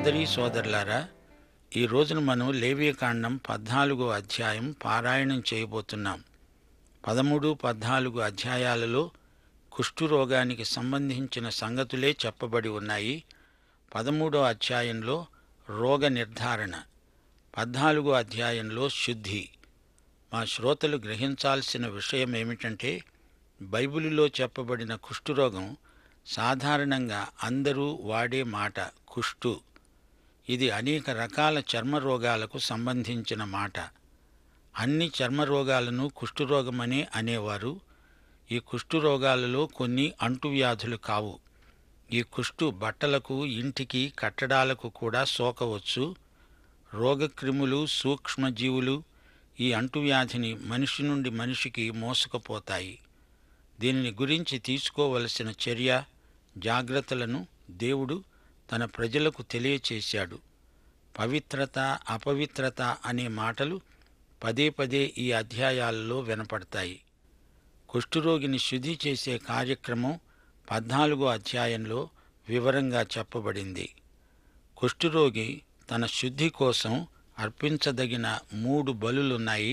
సోదరీ సోదరులారా ఈ రోజున మనం లేవియకాండం పద్నాలుగో అధ్యాయం పారాయణం చేయబోతున్నాం పదమూడు పద్నాలుగు అధ్యాయాలలో కుష్ఠురోగానికి సంబంధించిన సంగతులే చెప్పబడి ఉన్నాయి పదమూడో అధ్యాయంలో రోగ నిర్ధారణ పద్నాలుగో అధ్యాయంలో శుద్ధి మా శ్రోతలు గ్రహించాల్సిన విషయం ఏమిటంటే బైబిలులో చెప్పబడిన కుష్ఠురోగం సాధారణంగా అందరూ వాడే మాట కుష్టు ఇది అనేక రకాల చర్మ రోగాలకు సంబంధించిన మాట అన్ని చర్మ రోగాలను కుష్ఠురోగమనే అనేవారు ఈ కుష్ఠురోగాలలో కొన్ని అంటువ్యాధులు కావు ఈ కుష్టు బట్టలకు ఇంటికి కట్టడాలకు కూడా సోకవచ్చు రోగక్రిములు సూక్ష్మజీవులు ఈ అంటువ్యాధిని మనిషి నుండి మనిషికి మోసుకుపోతాయి దీనిని గురించి తీసుకోవలసిన చర్య జాగ్రత్తలను దేవుడు తన ప్రజలకు తెలియచేశాడు పవిత్రత అపవిత్రత అనే మాటలు పదే పదే ఈ అధ్యాయాలలో వినపడతాయి కుష్ఠురోగిని శుద్ధి చేసే కార్యక్రమం పద్నాలుగో అధ్యాయంలో వివరంగా చెప్పబడింది కుష్ఠురోగి తన శుద్ధి కోసం అర్పించదగిన మూడు బలులున్నాయి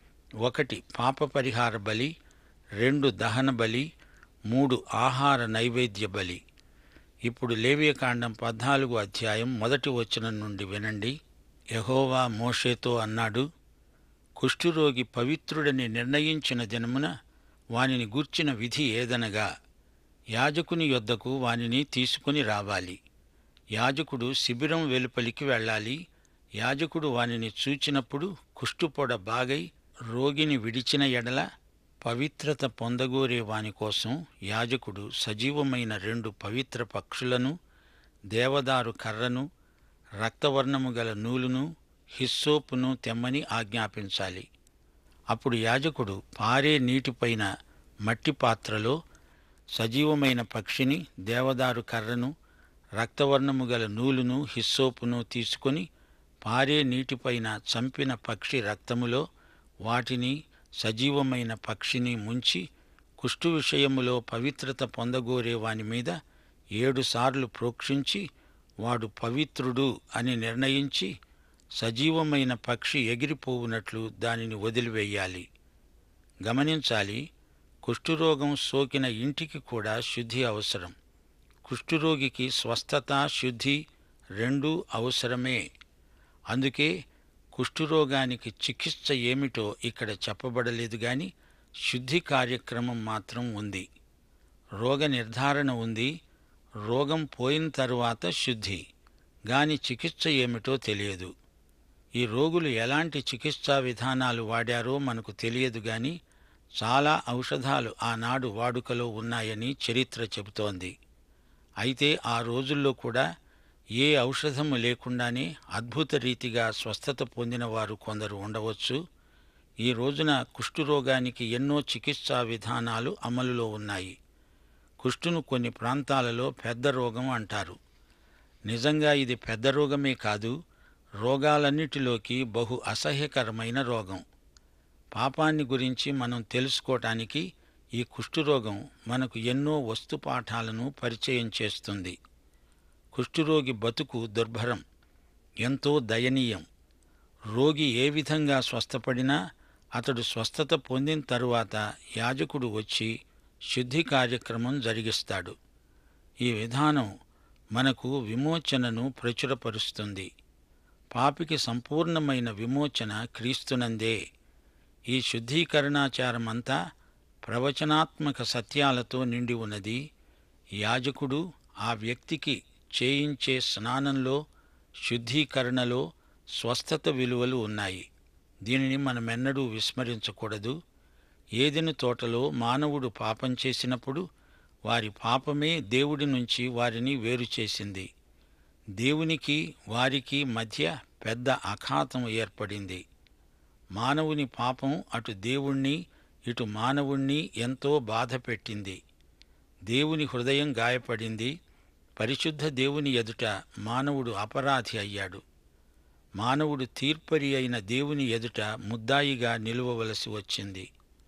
ఒకటి పాప పరిహార బలి రెండు దహన బలి మూడు ఆహార నైవేద్య బలి ఇప్పుడు లేవియకాండం పద్నాలుగు అధ్యాయం మొదటి వచనం నుండి వినండి యహోవా మోషేతో అన్నాడు కుష్ఠురోగి పవిత్రుడని నిర్ణయించిన దినమున వానిని గూర్చిన విధి ఏదనగా యాజకుని యొద్దకు వానిని తీసుకుని రావాలి యాజకుడు శిబిరం వెలుపలికి వెళ్ళాలి యాజకుడు వానిని చూచినప్పుడు కుష్టుపొడ బాగై రోగిని విడిచిన ఎడల పవిత్రత పొందగోరే వాని కోసం యాజకుడు సజీవమైన రెండు పవిత్ర పక్షులను దేవదారు కర్రను రక్తవర్ణము గల నూలును హిస్సోపును తెమ్మని ఆజ్ఞాపించాలి అప్పుడు యాజకుడు పారే నీటిపైన మట్టి పాత్రలో సజీవమైన పక్షిని దేవదారు కర్రను రక్తవర్ణము గల నూలును హిస్సోపును తీసుకొని పారే నీటిపైన చంపిన పక్షి రక్తములో వాటిని సజీవమైన పక్షిని ముంచి కుష్టు విషయములో పవిత్రత పొందగోరే వాని మీద ఏడుసార్లు ప్రోక్షించి వాడు పవిత్రుడు అని నిర్ణయించి సజీవమైన పక్షి ఎగిరిపోవునట్లు దానిని వదిలివేయాలి గమనించాలి కుష్ఠురోగం సోకిన ఇంటికి కూడా శుద్ధి అవసరం కుష్ఠురోగికి స్వస్థత శుద్ధి రెండూ అవసరమే అందుకే కుష్ఠురోగానికి చికిత్స ఏమిటో ఇక్కడ చెప్పబడలేదు గాని శుద్ధి కార్యక్రమం మాత్రం ఉంది రోగ నిర్ధారణ ఉంది రోగం పోయిన తరువాత శుద్ధి గాని చికిత్స ఏమిటో తెలియదు ఈ రోగులు ఎలాంటి చికిత్సా విధానాలు వాడారో మనకు తెలియదు గాని చాలా ఔషధాలు ఆనాడు వాడుకలో ఉన్నాయని చరిత్ర చెబుతోంది అయితే ఆ రోజుల్లో కూడా ఏ ఔషధము లేకుండానే అద్భుత రీతిగా స్వస్థత పొందిన వారు కొందరు ఉండవచ్చు ఈ రోజున కుష్ఠురోగానికి ఎన్నో చికిత్సా విధానాలు అమలులో ఉన్నాయి కుష్టును కొన్ని ప్రాంతాలలో పెద్ద రోగం అంటారు నిజంగా ఇది పెద్ద రోగమే కాదు రోగాలన్నిటిలోకి బహు అసహ్యకరమైన రోగం పాపాన్ని గురించి మనం తెలుసుకోవటానికి ఈ కుష్ఠురోగం మనకు ఎన్నో వస్తుపాఠాలను పరిచయం చేస్తుంది కుష్ఠురోగి బతుకు దుర్భరం ఎంతో దయనీయం రోగి ఏ విధంగా స్వస్థపడినా అతడు స్వస్థత పొందిన తరువాత యాజకుడు వచ్చి శుద్ధి కార్యక్రమం జరిగిస్తాడు ఈ విధానం మనకు విమోచనను ప్రచురపరుస్తుంది పాపికి సంపూర్ణమైన విమోచన క్రీస్తునందే ఈ శుద్ధీకరణాచారమంతా ప్రవచనాత్మక సత్యాలతో నిండి ఉన్నది యాజకుడు ఆ వ్యక్తికి చేయించే స్నానంలో శుద్ధీకరణలో స్వస్థత విలువలు ఉన్నాయి దీనిని మనమెన్నడూ విస్మరించకూడదు ఏదెను తోటలో మానవుడు పాపం చేసినప్పుడు వారి పాపమే దేవుడి నుంచి వారిని వేరు చేసింది దేవునికి వారికి మధ్య పెద్ద అఖాతం ఏర్పడింది మానవుని పాపం అటు దేవుణ్ణి ఇటు మానవుణ్ణి ఎంతో బాధ పెట్టింది దేవుని హృదయం గాయపడింది పరిశుద్ధ దేవుని ఎదుట మానవుడు అపరాధి అయ్యాడు మానవుడు తీర్పరి అయిన దేవుని ఎదుట ముద్దాయిగా నిలువవలసి వచ్చింది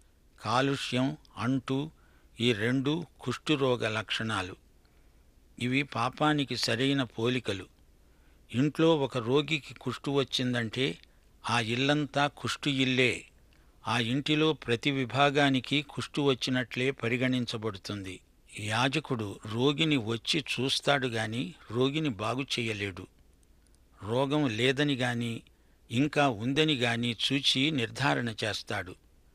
కాలుష్యం అంటు ఈ రెండు కుష్ఠురోగ లక్షణాలు ఇవి పాపానికి సరైన పోలికలు ఇంట్లో ఒక రోగికి కుష్టు వచ్చిందంటే ఆ ఇల్లంతా కుష్టు ఇల్లే ఆ ఇంటిలో ప్రతి విభాగానికి కుష్టు వచ్చినట్లే పరిగణించబడుతుంది యాజకుడు రోగిని వచ్చి చూస్తాడు గాని రోగిని బాగు చేయలేడు రోగం లేదని గాని ఇంకా ఉందని గాని చూచి నిర్ధారణ చేస్తాడు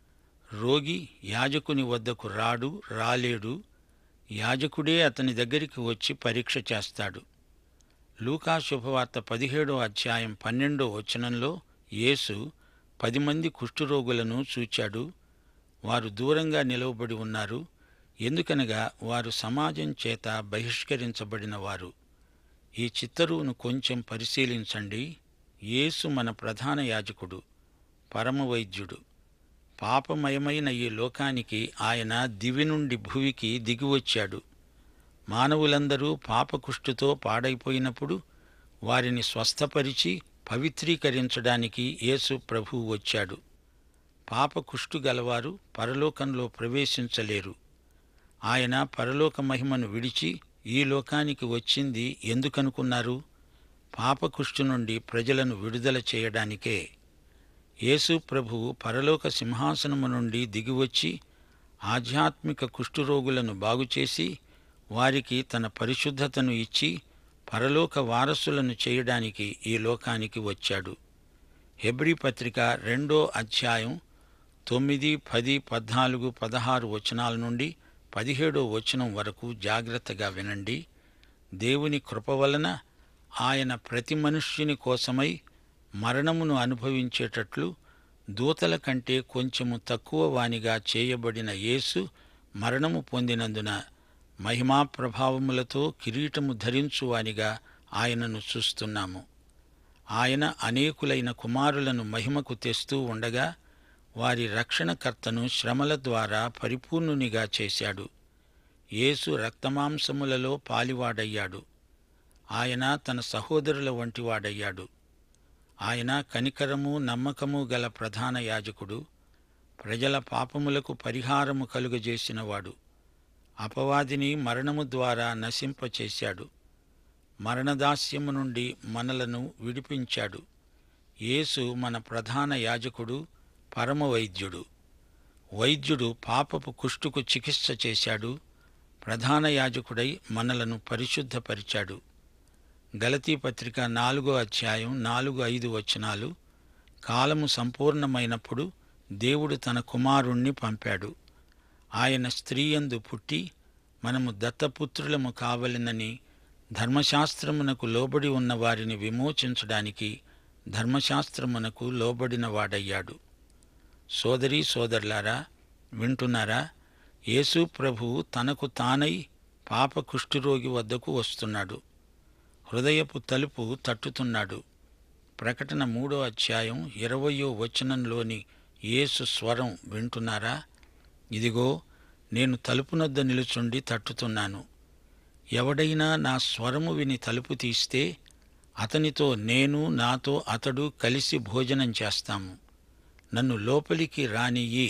రోగి యాజకుని వద్దకు రాడు రాలేడు యాజకుడే అతని దగ్గరికి వచ్చి పరీక్ష చేస్తాడు లూకా శుభవార్త పదిహేడో అధ్యాయం పన్నెండో వచనంలో యేసు పది మంది కుష్ఠరోగులను చూచాడు వారు దూరంగా నిలవబడి ఉన్నారు ఎందుకనగా వారు సమాజం చేత బహిష్కరించబడిన వారు ఈ చిత్తరువును కొంచెం పరిశీలించండి యేసు మన ప్రధాన యాజకుడు పరమవైద్యుడు పాపమయమైన ఈ లోకానికి ఆయన దివి నుండి భువికి దిగివచ్చాడు మానవులందరూ పాపకుష్టుతో పాడైపోయినప్పుడు వారిని స్వస్థపరిచి పవిత్రీకరించడానికి యేసు ప్రభువు వచ్చాడు పాపకుష్టు గలవారు పరలోకంలో ప్రవేశించలేరు ఆయన పరలోక మహిమను విడిచి ఈ లోకానికి వచ్చింది ఎందుకనుకున్నారు పాపకుష్టు నుండి ప్రజలను విడుదల చేయడానికే యేసు ప్రభువు పరలోక సింహాసనము నుండి దిగివచ్చి ఆధ్యాత్మిక కుష్ఠరోగులను బాగుచేసి వారికి తన పరిశుద్ధతను ఇచ్చి పరలోక వారసులను చేయడానికి ఈ లోకానికి వచ్చాడు హెబ్రీ పత్రిక రెండో అధ్యాయం తొమ్మిది పది పద్నాలుగు పదహారు వచనాల నుండి పదిహేడో వచనం వరకు జాగ్రత్తగా వినండి దేవుని కృప వలన ఆయన ప్రతి మనుష్యుని కోసమై మరణమును అనుభవించేటట్లు దూతల కంటే కొంచెము తక్కువ వానిగా చేయబడిన యేసు మరణము పొందినందున మహిమా ప్రభావములతో కిరీటము ధరించువానిగా ఆయనను చూస్తున్నాము ఆయన అనేకులైన కుమారులను మహిమకు తెస్తూ ఉండగా వారి రక్షణకర్తను శ్రమల ద్వారా పరిపూర్ణునిగా చేశాడు యేసు రక్తమాంసములలో పాలివాడయ్యాడు ఆయన తన సహోదరుల వంటివాడయ్యాడు ఆయన కనికరము నమ్మకము గల ప్రధాన యాజకుడు ప్రజల పాపములకు పరిహారము కలుగజేసినవాడు అపవాదిని మరణము ద్వారా నశింపచేశాడు మరణదాస్యము నుండి మనలను విడిపించాడు యేసు మన ప్రధాన యాజకుడు పరమ వైద్యుడు వైద్యుడు పాపపు కుష్టుకు చికిత్స చేశాడు ప్రధాన యాజకుడై మనలను పరిశుద్ధపరిచాడు గలతీ పత్రిక నాలుగో అధ్యాయం నాలుగు ఐదు వచనాలు కాలము సంపూర్ణమైనప్పుడు దేవుడు తన కుమారుణ్ణి పంపాడు ఆయన స్త్రీయందు పుట్టి మనము దత్తపుత్రులము కావలెనని ధర్మశాస్త్రమునకు లోబడి ఉన్న వారిని విమోచించడానికి ధర్మశాస్త్రమునకు లోబడిన వాడయ్యాడు సోదరీ సోదరులారా వింటున్నారా యేసు ప్రభువు తనకు తానై పాప కుష్ఠరోగి వద్దకు వస్తున్నాడు హృదయపు తలుపు తట్టుతున్నాడు ప్రకటన మూడో అధ్యాయం ఇరవయో వచనంలోని యేసు స్వరం వింటున్నారా ఇదిగో నేను తలుపునొద్ద నిలుచుండి తట్టుతున్నాను ఎవడైనా నా స్వరము విని తలుపు తీస్తే అతనితో నేను నాతో అతడు కలిసి భోజనం చేస్తాము నన్ను లోపలికి రానియ్యి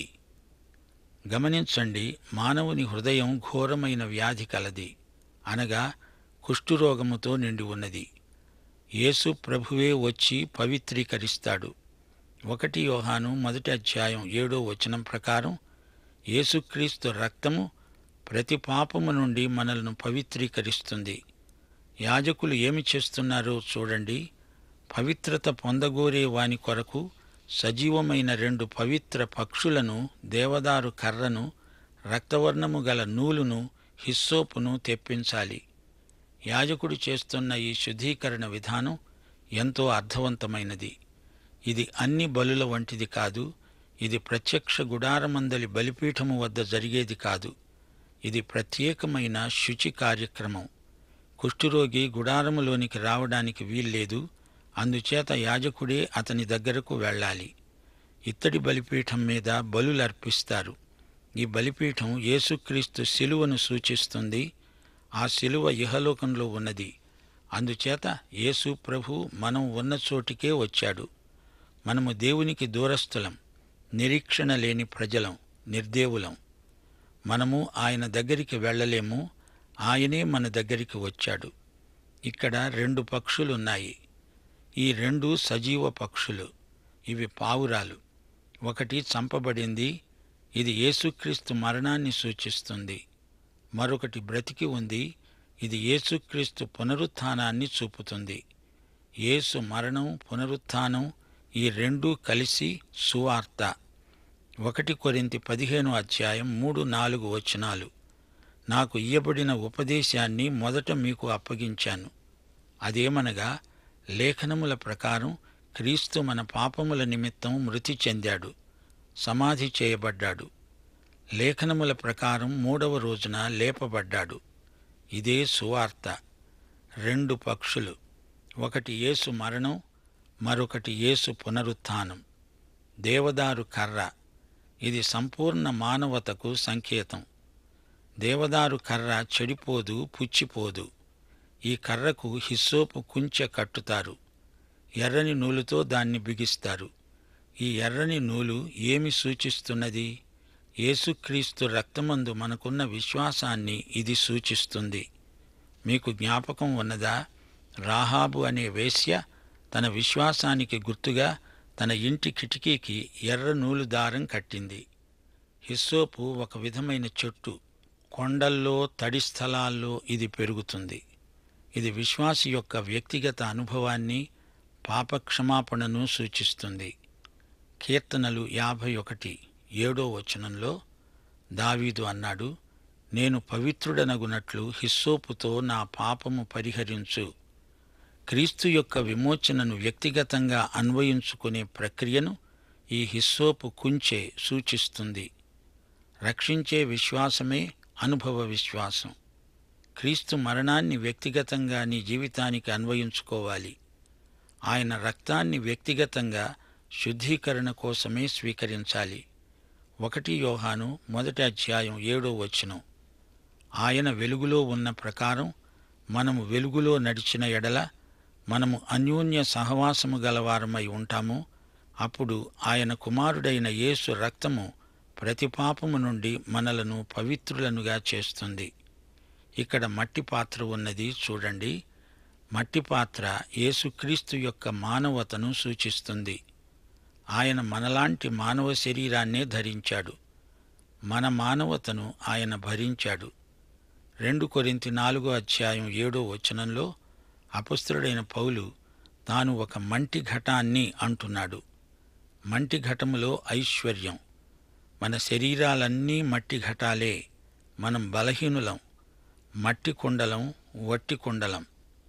గమనించండి మానవుని హృదయం ఘోరమైన వ్యాధి కలది అనగా కుష్ఠురోగముతో నిండి ఉన్నది యేసు ప్రభువే వచ్చి పవిత్రీకరిస్తాడు ఒకటి యోహాను మొదటి అధ్యాయం ఏడో వచనం ప్రకారం యేసుక్రీస్తు రక్తము ప్రతి పాపము నుండి మనల్ని పవిత్రీకరిస్తుంది యాజకులు ఏమి చేస్తున్నారో చూడండి పవిత్రత పొందగోరే వాని కొరకు సజీవమైన రెండు పవిత్ర పక్షులను దేవదారు కర్రను రక్తవర్ణము గల నూలును హిస్సోపును తెప్పించాలి యాజకుడు చేస్తున్న ఈ శుద్ధీకరణ విధానం ఎంతో అర్థవంతమైనది ఇది అన్ని బలుల వంటిది కాదు ఇది ప్రత్యక్ష గుడారమందలి బలిపీఠము వద్ద జరిగేది కాదు ఇది ప్రత్యేకమైన శుచి కార్యక్రమం కుష్ఠురోగి గుడారములోనికి రావడానికి వీల్లేదు అందుచేత యాజకుడే అతని దగ్గరకు వెళ్ళాలి ఇత్తడి బలిపీఠం మీద బలులర్పిస్తారు ఈ బలిపీఠం యేసుక్రీస్తు శిలువను సూచిస్తుంది ఆ శిలువ ఇహలోకంలో ఉన్నది అందుచేత యేసు ప్రభు మనం ఉన్న చోటికే వచ్చాడు మనము దేవునికి దూరస్థులం నిరీక్షణ లేని ప్రజలం నిర్దేవులం మనము ఆయన దగ్గరికి వెళ్ళలేము ఆయనే మన దగ్గరికి వచ్చాడు ఇక్కడ రెండు పక్షులున్నాయి ఈ రెండు సజీవ పక్షులు ఇవి పావురాలు ఒకటి చంపబడింది ఇది యేసుక్రీస్తు మరణాన్ని సూచిస్తుంది మరొకటి బ్రతికి ఉంది ఇది యేసుక్రీస్తు పునరుత్థానాన్ని చూపుతుంది యేసు మరణం పునరుత్థానం ఈ రెండూ కలిసి సువార్త ఒకటి కొరింతి పదిహేను అధ్యాయం మూడు నాలుగు వచనాలు నాకు ఇయ్యబడిన ఉపదేశాన్ని మొదట మీకు అప్పగించాను అదేమనగా లేఖనముల ప్రకారం క్రీస్తు మన పాపముల నిమిత్తం మృతి చెందాడు సమాధి చేయబడ్డాడు లేఖనముల ప్రకారం మూడవ రోజున లేపబడ్డాడు ఇదే సువార్త రెండు పక్షులు ఒకటి యేసు మరణం మరొకటి యేసు పునరుత్థానం దేవదారు కర్ర ఇది సంపూర్ణ మానవతకు సంకేతం దేవదారు కర్ర చెడిపోదు పుచ్చిపోదు ఈ కర్రకు హిస్సోపు కుంచె కట్టుతారు ఎర్రని నూలుతో దాన్ని బిగిస్తారు ఈ ఎర్రని నూలు ఏమి సూచిస్తున్నది యేసుక్రీస్తు రక్తమందు మనకున్న విశ్వాసాన్ని ఇది సూచిస్తుంది మీకు జ్ఞాపకం ఉన్నదా రాహాబు అనే వేశ్య తన విశ్వాసానికి గుర్తుగా తన ఇంటి కిటికీకి ఎర్ర నూలు దారం కట్టింది హిస్సోపు ఒక విధమైన చెట్టు కొండల్లో తడి స్థలాల్లో ఇది పెరుగుతుంది ఇది విశ్వాసి యొక్క వ్యక్తిగత అనుభవాన్ని పాపక్షమాపణను సూచిస్తుంది కీర్తనలు యాభై ఒకటి ఏడో వచనంలో దావీదు అన్నాడు నేను పవిత్రుడనగునట్లు హిస్సోపుతో నా పాపము పరిహరించు క్రీస్తు యొక్క విమోచనను వ్యక్తిగతంగా అన్వయించుకునే ప్రక్రియను ఈ హిస్సోపు కుంచే సూచిస్తుంది రక్షించే విశ్వాసమే అనుభవ విశ్వాసం క్రీస్తు మరణాన్ని వ్యక్తిగతంగా నీ జీవితానికి అన్వయించుకోవాలి ఆయన రక్తాన్ని వ్యక్తిగతంగా శుద్ధీకరణ కోసమే స్వీకరించాలి ఒకటి యోహాను మొదటి అధ్యాయం ఏడో వచనం ఆయన వెలుగులో ఉన్న ప్రకారం మనము వెలుగులో నడిచిన ఎడల మనము అన్యోన్య సహవాసము గలవారమై ఉంటాము అప్పుడు ఆయన కుమారుడైన యేసు రక్తము ప్రతి పాపము నుండి మనలను పవిత్రులనుగా చేస్తుంది ఇక్కడ మట్టి పాత్ర ఉన్నది చూడండి మట్టి పాత్ర యేసుక్రీస్తు యొక్క మానవతను సూచిస్తుంది ఆయన మనలాంటి మానవ శరీరాన్నే ధరించాడు మన మానవతను ఆయన భరించాడు రెండు కొరింతి నాలుగో అధ్యాయం ఏడో వచనంలో అపస్తుడైన పౌలు తాను ఒక మంటి ఘటాన్ని అంటున్నాడు మంటి ఘటములో ఐశ్వర్యం మన శరీరాలన్నీ మట్టి ఘటాలే మనం బలహీనులం మట్టి కుండలం వట్టి కుండలం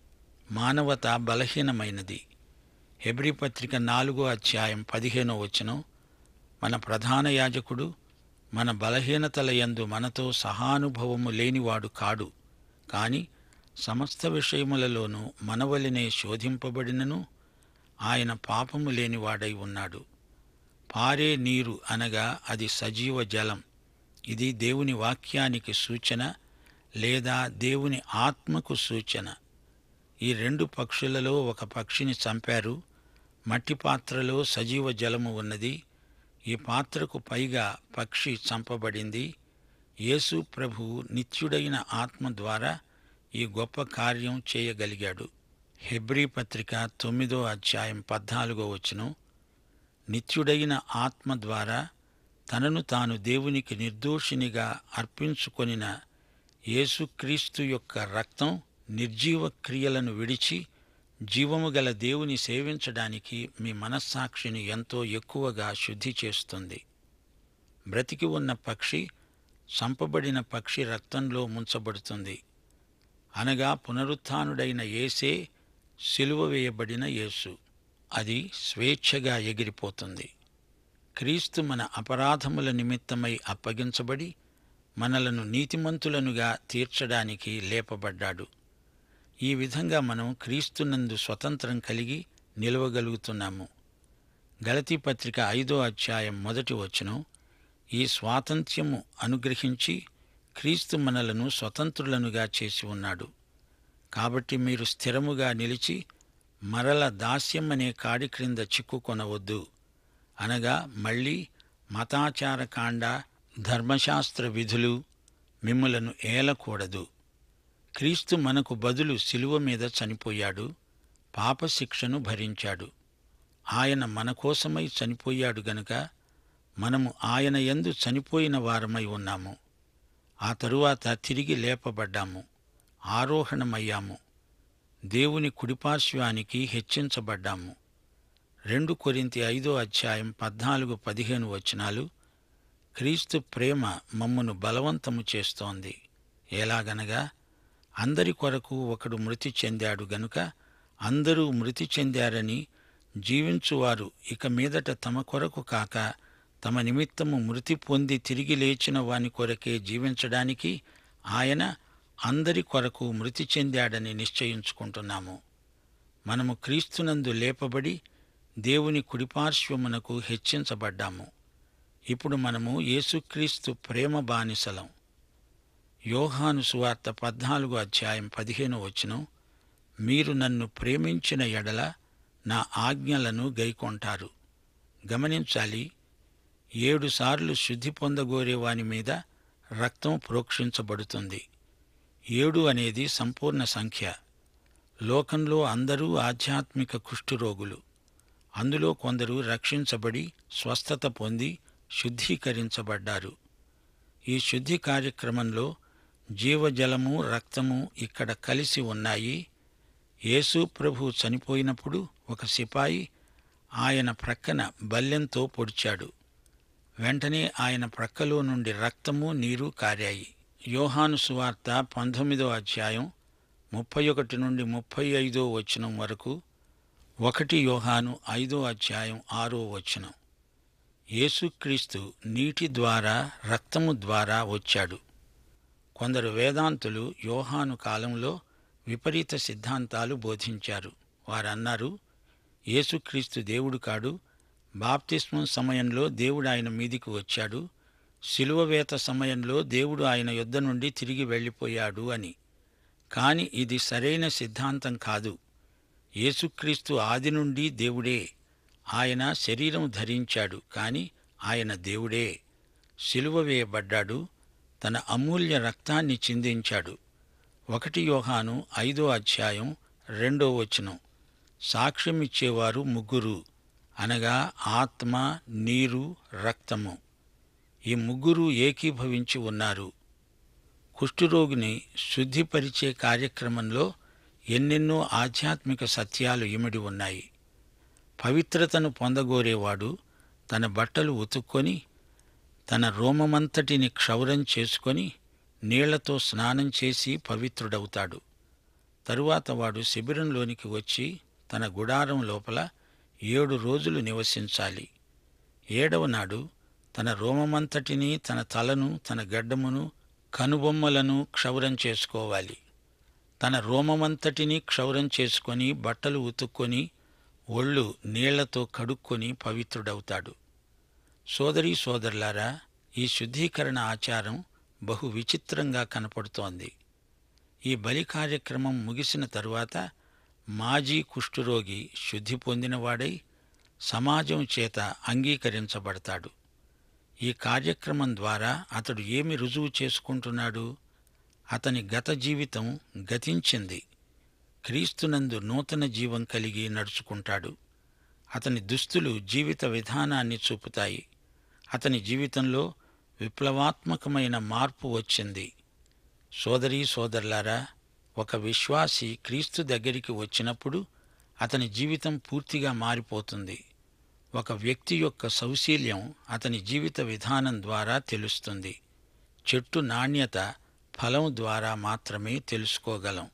మానవత బలహీనమైనది హెబ్రి పత్రిక నాలుగో అధ్యాయం పదిహేనో వచనం మన ప్రధాన యాజకుడు మన బలహీనతల యందు మనతో సహానుభవము లేనివాడు కాడు కాని సమస్త విషయములలోనూ మనవలినే శోధింపబడినను ఆయన పాపము లేనివాడై ఉన్నాడు పారే నీరు అనగా అది సజీవ జలం ఇది దేవుని వాక్యానికి సూచన లేదా దేవుని ఆత్మకు సూచన ఈ రెండు పక్షులలో ఒక పక్షిని చంపారు మట్టి పాత్రలో సజీవ జలము ఉన్నది ఈ పాత్రకు పైగా పక్షి చంపబడింది యేసు ప్రభు నిత్యుడైన ఆత్మ ద్వారా ఈ గొప్ప కార్యం చేయగలిగాడు హెబ్రీ పత్రిక తొమ్మిదో అధ్యాయం పద్నాలుగో వచనం నిత్యుడైన ఆత్మ ద్వారా తనను తాను దేవునికి నిర్దోషినిగా అర్పించుకొనిన యేసుక్రీస్తు యొక్క రక్తం నిర్జీవ క్రియలను విడిచి జీవము గల దేవుని సేవించడానికి మీ మనస్సాక్షిని ఎంతో ఎక్కువగా శుద్ధి చేస్తుంది బ్రతికి ఉన్న పక్షి చంపబడిన పక్షి రక్తంలో ముంచబడుతుంది అనగా పునరుత్థానుడైన యేసే సిలువ వేయబడిన యేసు అది స్వేచ్ఛగా ఎగిరిపోతుంది క్రీస్తు మన అపరాధముల నిమిత్తమై అప్పగించబడి మనలను నీతిమంతులనుగా తీర్చడానికి లేపబడ్డాడు ఈ విధంగా మనం క్రీస్తునందు స్వతంత్రం కలిగి నిలవగలుగుతున్నాము గలతీ పత్రిక ఐదో అధ్యాయం మొదటి వచనం ఈ స్వాతంత్ర్యము అనుగ్రహించి క్రీస్తు మనలను స్వతంత్రులనుగా చేసి ఉన్నాడు కాబట్టి మీరు స్థిరముగా నిలిచి మరల దాస్యం అనే కాడి క్రింద చిక్కుకొనవద్దు అనగా మళ్ళీ మతాచార కాండ ధర్మశాస్త్ర విధులు మిమ్ములను ఏలకూడదు క్రీస్తు మనకు బదులు శిలువ మీద చనిపోయాడు పాపశిక్షను భరించాడు ఆయన మన కోసమై చనిపోయాడు గనుక మనము ఆయన యందు చనిపోయిన వారమై ఉన్నాము ఆ తరువాత తిరిగి లేపబడ్డాము ఆరోహణమయ్యాము దేవుని కుడిపార్శ్వానికి హెచ్చించబడ్డాము రెండు కొరింతి ఐదో అధ్యాయం పద్నాలుగు పదిహేను వచనాలు క్రీస్తు ప్రేమ మమ్మును బలవంతము చేస్తోంది ఎలాగనగా అందరి కొరకు ఒకడు మృతి చెందాడు గనుక అందరూ మృతి చెందారని జీవించువారు ఇక మీదట తమ కొరకు కాక తమ నిమిత్తము మృతి పొంది తిరిగి లేచిన వాని కొరకే జీవించడానికి ఆయన అందరి కొరకు మృతి చెందాడని నిశ్చయించుకుంటున్నాము మనము క్రీస్తునందు లేపబడి దేవుని కుడిపార్శ్వమునకు హెచ్చించబడ్డాము ఇప్పుడు మనము యేసుక్రీస్తు ప్రేమ బానిసలం యోహాను సువార్త పద్నాలుగు అధ్యాయం పదిహేను వచనం మీరు నన్ను ప్రేమించిన ఎడల నా ఆజ్ఞలను గైకొంటారు గమనించాలి ఏడుసార్లు శుద్ధి పొందగోరే వాని మీద రక్తం ప్రోక్షించబడుతుంది ఏడు అనేది సంపూర్ణ సంఖ్య లోకంలో అందరూ ఆధ్యాత్మిక కుష్ఠురోగులు అందులో కొందరు రక్షించబడి స్వస్థత పొంది శుద్ధీకరించబడ్డారు ఈ శుద్ధి కార్యక్రమంలో జీవజలము రక్తము ఇక్కడ కలిసి ఉన్నాయి యేసు ప్రభు చనిపోయినప్పుడు ఒక సిపాయి ఆయన ప్రక్కన బల్లెంతో పొడిచాడు వెంటనే ఆయన ప్రక్కలో నుండి రక్తము నీరు కారాయి యోహాను సువార్త పంతొమ్మిదో అధ్యాయం ముప్పై ఒకటి నుండి ముప్పై ఐదో వచనం వరకు ఒకటి యోహాను ఐదో అధ్యాయం ఆరో వచనం యేసుక్రీస్తు నీటి ద్వారా రక్తము ద్వారా వచ్చాడు కొందరు వేదాంతులు యోహాను కాలంలో విపరీత సిద్ధాంతాలు బోధించారు వారన్నారు యేసుక్రీస్తు దేవుడు కాడు బాప్తిస్మం సమయంలో దేవుడు ఆయన మీదికి వచ్చాడు శిలువవేత సమయంలో దేవుడు ఆయన యుద్ధ నుండి తిరిగి వెళ్ళిపోయాడు అని కాని ఇది సరైన సిద్ధాంతం కాదు యేసుక్రీస్తు ఆది నుండి దేవుడే ఆయన శరీరం ధరించాడు కాని ఆయన దేవుడే శిలువ వేయబడ్డాడు తన అమూల్య రక్తాన్ని చిందించాడు ఒకటి యోహాను ఐదో అధ్యాయం రెండో వచనం సాక్ష్యమిచ్చేవారు ముగ్గురు అనగా ఆత్మ నీరు రక్తము ఈ ముగ్గురు ఏకీభవించి ఉన్నారు కుష్ఠురోగిని శుద్ధిపరిచే కార్యక్రమంలో ఎన్నెన్నో ఆధ్యాత్మిక సత్యాలు ఇమిడి ఉన్నాయి పవిత్రతను పొందగోరేవాడు తన బట్టలు ఉతుక్కొని తన రోమమంతటిని క్షౌరం చేసుకొని నీళ్లతో స్నానం చేసి పవిత్రుడవుతాడు తరువాత వాడు శిబిరంలోనికి వచ్చి తన గుడారం లోపల ఏడు రోజులు నివసించాలి ఏడవ నాడు తన రోమమంతటిని తన తలను తన గడ్డమును కనుబొమ్మలను క్షౌరం చేసుకోవాలి తన రోమమంతటిని క్షౌరం చేసుకొని బట్టలు ఉతుక్కొని ఒళ్ళు నీళ్లతో కడుక్కొని పవిత్రుడవుతాడు సోదరీ సోదరులారా ఈ శుద్ధీకరణ ఆచారం బహు విచిత్రంగా కనపడుతోంది ఈ బలి కార్యక్రమం ముగిసిన తరువాత మాజీ కుష్ఠురోగి శుద్ధి పొందినవాడై సమాజం చేత అంగీకరించబడతాడు ఈ కార్యక్రమం ద్వారా అతడు ఏమి రుజువు చేసుకుంటున్నాడు అతని గత జీవితం గతించింది క్రీస్తునందు నూతన జీవం కలిగి నడుచుకుంటాడు అతని దుస్తులు జీవిత విధానాన్ని చూపుతాయి అతని జీవితంలో విప్లవాత్మకమైన మార్పు వచ్చింది సోదరీ సోదరులారా ఒక విశ్వాసి క్రీస్తు దగ్గరికి వచ్చినప్పుడు అతని జీవితం పూర్తిగా మారిపోతుంది ఒక వ్యక్తి యొక్క సౌశీల్యం అతని జీవిత విధానం ద్వారా తెలుస్తుంది చెట్టు నాణ్యత ఫలం ద్వారా మాత్రమే తెలుసుకోగలం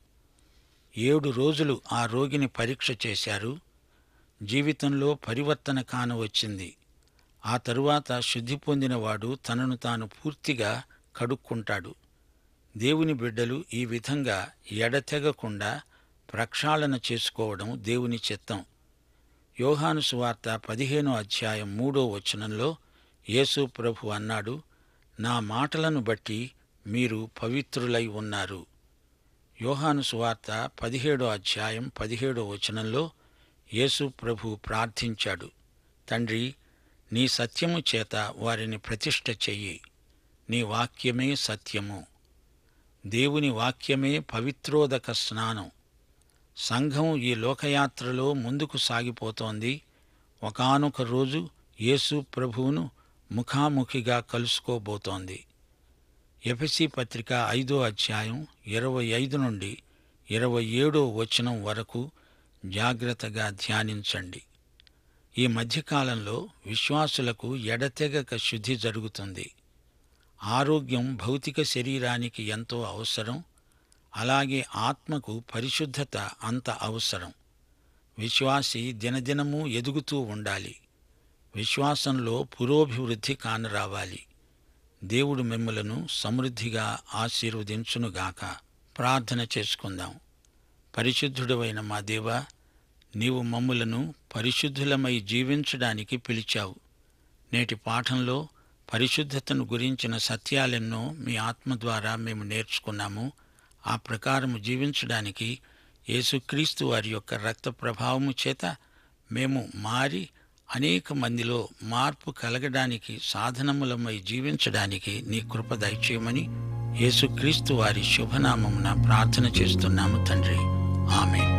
ఏడు రోజులు ఆ రోగిని పరీక్ష చేశారు జీవితంలో పరివర్తన కానవచ్చింది ఆ తరువాత శుద్ధి పొందినవాడు తనను తాను పూర్తిగా కడుక్కుంటాడు దేవుని బిడ్డలు ఈ విధంగా ఎడతెగకుండా ప్రక్షాళన చేసుకోవడం దేవుని చిత్తం యోహాను సువార్త పదిహేనో అధ్యాయం మూడో వచనంలో యేసు ప్రభు అన్నాడు నా మాటలను బట్టి మీరు పవిత్రులై ఉన్నారు యోహాను సువార్త పదిహేడో అధ్యాయం పదిహేడో వచనంలో యేసు ప్రభు ప్రార్థించాడు తండ్రి నీ సత్యము చేత వారిని ప్రతిష్ఠ చెయ్యి నీ వాక్యమే సత్యము దేవుని వాక్యమే పవిత్రోదక స్నానం సంఘం ఈ లోకయాత్రలో ముందుకు సాగిపోతోంది ఒకానొక రోజు యేసు ప్రభువును ముఖాముఖిగా కలుసుకోబోతోంది ఎఫెసి పత్రిక ఐదో అధ్యాయం ఇరవై ఐదు నుండి ఇరవై ఏడో వచనం వరకు జాగ్రత్తగా ధ్యానించండి ఈ మధ్యకాలంలో విశ్వాసులకు ఎడతెగక శుద్ధి జరుగుతుంది ఆరోగ్యం భౌతిక శరీరానికి ఎంతో అవసరం అలాగే ఆత్మకు పరిశుద్ధత అంత అవసరం విశ్వాసి దినదినము ఎదుగుతూ ఉండాలి విశ్వాసంలో పురోభివృద్ధి కానరావాలి దేవుడు మిమ్మలను సమృద్ధిగా ఆశీర్వదించునుగాక ప్రార్థన చేసుకుందాం పరిశుద్ధుడవైన మా దేవా నీవు మమ్ములను పరిశుద్ధులమై జీవించడానికి పిలిచావు నేటి పాఠంలో పరిశుద్ధతను గురించిన సత్యాలెన్నో మీ ఆత్మ ద్వారా మేము నేర్చుకున్నాము ఆ ప్రకారము జీవించడానికి యేసుక్రీస్తు వారి యొక్క రక్త ప్రభావము చేత మేము మారి అనేక మందిలో మార్పు కలగడానికి సాధనములమై జీవించడానికి నీ కృప దయచేయమని యేసుక్రీస్తు వారి శుభనామమున ప్రార్థన చేస్తున్నాము తండ్రి ఆమె